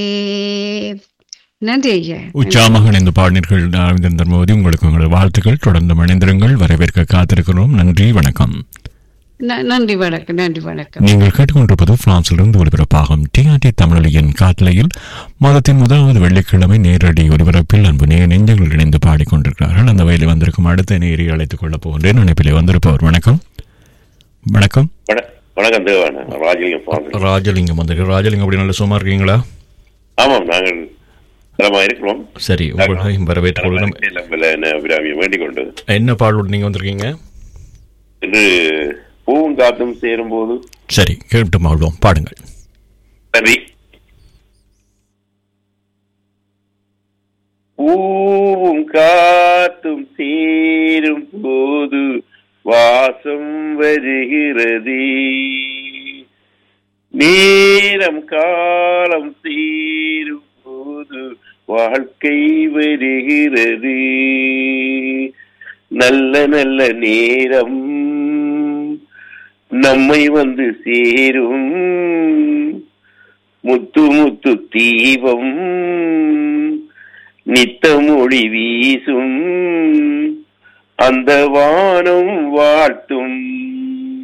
நன்றி ஐயா உற்சாகமாக இணைந்து பாடினீர்கள் அரவிந்தன் மோதி உங்களுக்கு உங்கள் வாழ்த்துக்கள் தொடர்ந்து மணிந்திருங்கள் வரவேற்க காத்திருக்கிறோம் நன்றி வணக்கம் ந- நன்றி வணக்கம் நன்றி வணக்கம் நீங்கள் கேட்டுக்கொண்டிருப்பது பிரான்சிலிருந்து ஒலிபரப்பாகும் டிஆர்டி தமிழொலியின் காட்டலையில் மாதத்தின் முதலாவது வெள்ளிக்கிழமை நேரடி ஒலிபரப்பில் அன்பு நேய நெஞ்சங்கள் இணைந்து பாடிக்கொண்டிருக்கிறார்கள் அந்த வயலில் வந்திருக்கும் அடுத்த நேரை அழைத்துக் கொள்ளப் போகின்றேன் நினைப்பிலே வந்திருப்பவர் வணக்கம் வணக்கம் வண- வணக்கம் தேவான ராஜலிங்கம் பாருங்க ராஜலிங்கம் வந்திருக்கு ராஜலிங்கம் அப்படி நல்ல சும்மா இருக்கீங்களா ஆமாம் நாங்கள் நலமா இருக்கிறோம் சரி உங்களையும் வரவேற்றுக் கொள்கிறோம் அபிராமியை வேண்டிக் கொண்டு என்ன பாடலோடு நீங்க வந்திருக்கீங்க இன்று பூவும் காத்தும் சேரும் போது சரி கேட்டு மாடுவோம் பாடுங்கள் சரி பூவும் காத்தும் சேரும் போது வாசம் வருகிறது நேரம் காலம் சேரும் போது வாழ்க்கை வருகிறது நல்ல நல்ல நேரம் நம்மை வந்து சேரும் முத்து முத்து தீபம் நித்தமொழி வீசும் அந்த வானம் வாழ்த்தும்